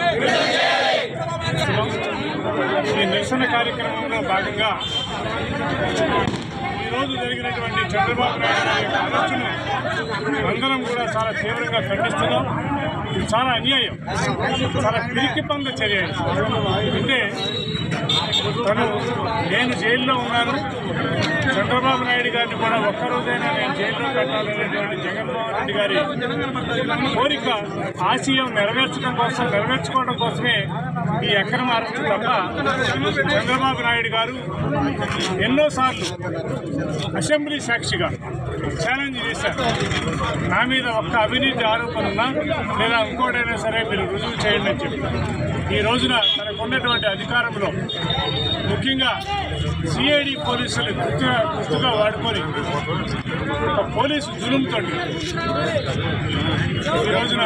ఈ నిరసన కార్యక్రమంలో భాగంగా ఈరోజు జరిగినటువంటి చంద్రబాబు నాయుడు గారి యొక్క అరెస్టును అందరం కూడా చాలా తీవ్రంగా ఖండిస్తున్నాం ఇది చాలా అన్యాయం చాలా పిరికి పంద చర్య ఇది. అంటే తను నేను జైల్లో ఉన్నాను చంద్రబాబు నాయుడు గారిని కూడా ఒక్కరోజైనా నేను జైల్లో పెట్టాలనేటువంటి జగన్మోహన్ రెడ్డి గారి కోరిక ఆశయం నెరవేర్చడం కోసం నెరవేర్చుకోవడం కోసమే ఈ అక్రమ అరెస్టు తప్ప చంద్రబాబు నాయుడు గారు ఎన్నోసార్లు అసెంబ్లీ సాక్షిగా ఛాలెంజ్ చేశారు నా మీద ఒక్క అవినీతి ఆరోపణ ఉన్నా లేదా ఇంకోటైనా సరే మీరు రుజువు చేయండి అని చెప్పి ఈ రోజున తనకున్నటువంటి అధికారంలో ముఖ్యంగా సిఐడి పోలీసులు గుర్తుగా గుర్తుగా వాడుకొని ఒక పోలీసు జులుంతో ఈ రోజున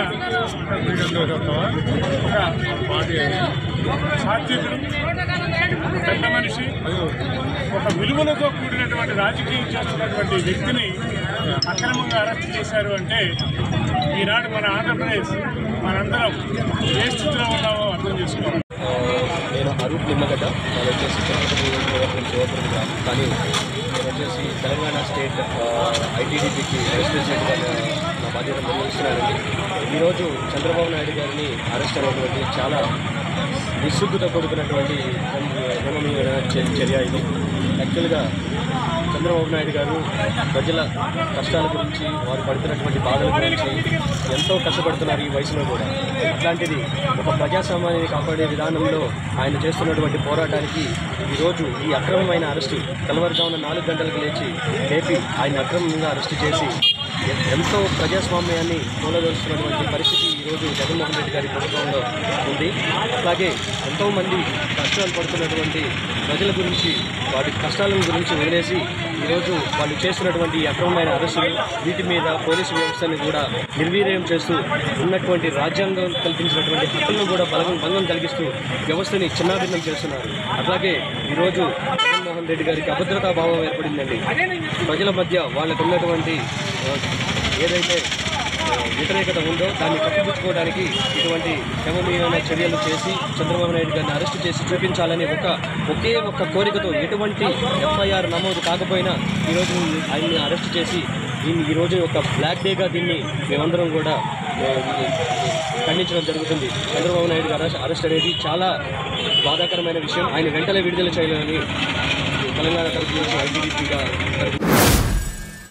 ఒక సాత్వికుడు పెద్ద మనిషి ఒక విలువలతో కూడినటువంటి రాజకీయం చేస్తున్నటువంటి వ్యక్తిని అక్రమంగా అరెస్ట్ చేశారు అంటే ఈనాడు మన ఆంధ్రప్రదేశ్ మనందరం ఏ స్థితిలో ఉన్నామో అర్థం చేసుకోవాలి ఆ, నేను అరూప్ నిమ్మగడ్డ నేను వచ్చేసి ఛత్రపతి నియోజకవర్గం శివపురం గ్రామం కానీ నేను వచ్చేసి తెలంగాణ స్టేట్ ఐటీడీపీకి వైస్ ప్రెసిడెంట్గా నా- నా బాధ్యత నిర్వహిస్తున్నానండి ఈరోజు చంద్రబాబు నాయుడు గారిని అరెస్ట్ అనేటువంటి చాలా నిస్సిగ్గుతో కూడుకున్నటువంటి హేమనీయమైన చ- చర్య ఇది యాక్చువల్గా చంద్రబాబు నాయుడు గారు ప్రజల కష్టాల గురించి వారు పడుతున్నటువంటి బాధల గురించి ఎంతో కష్టపడుతున్నారు ఈ వయసులో కూడా అట్లాంటిది ఒక ప్రజాస్వామ్యాన్ని కాపాడే విధానంలో ఆయన చేస్తున్నటువంటి పోరాటానికి ఈరోజు ఈ అక్రమమైన అరెస్టు తెల్లవారుజామున నాలుగు గంటలకు లేచి లేపి ఆయన అక్రమంగా అరెస్టు చేసి ఎ- ఎంతో ప్రజాస్వామ్యాన్ని కూలదోస్తున్నటువంటి పరిస్థితి ఈరోజు జగన్మోహన్ రెడ్డి గారి ప్రభుత్వంలో ఉంది అట్లాగే ఎంతోమంది కష్టాలు పడుతున్నటువంటి ప్రజల గురించి వారి కష్టాల గురించి వదిలేసి ఈరోజు వాళ్ళు చేస్తున్నటువంటి ఈ అక్రమమైన అరెస్టులు వీటి మీద పోలీసు వ్యవస్థని కూడా నిర్వీర్యం చేస్తూ ఉన్నటువంటి రాజ్యాంగం కల్పించినటువంటి హక్కులను కూడా బలగం భంగం కలిగిస్తూ వ్యవస్థని చిన్నాభిన్నం చేస్తున్నారు అట్లాగే ఈరోజు జగన్మోహన్ రెడ్డి గారికి అభద్రతా భావం ఏర్పడిందండి ప్రజల మధ్య వాళ్ళకు ఉన్నటువంటి ఆ, ఏదైతే ఆ, వ్యతిరేకత ఉందో దాన్ని కప్పిపుచ్చుకోవడానికి ఇటువంటి క్రమమైన చర్యలు చేసి చంద్రబాబు నాయుడు గారిని అరెస్ట్ చేసి చూపించాలని ఒక ఒకే ఒక్క కోరికతో ఎటువంటి ఎఫ్ఐఆర్ నమోదు కాకపోయినా ఈరోజు ఆయన్ని అరెస్ట్ చేసి దీన్ని ఈరోజు ఒక బ్లాక్ డేగా దీన్ని మేమందరం కూడా ఆ, ఖండించడం జరుగుతుంది చంద్రబాబు నాయుడు గారు అరెస్ట్- అరెస్ట్ అనేది చాలా బాధాకరమైన విషయం ఆయన వెంటనే విడుదల చేయాలని తెలంగాణ తరఫు నుంచి ఐటీడీపీగా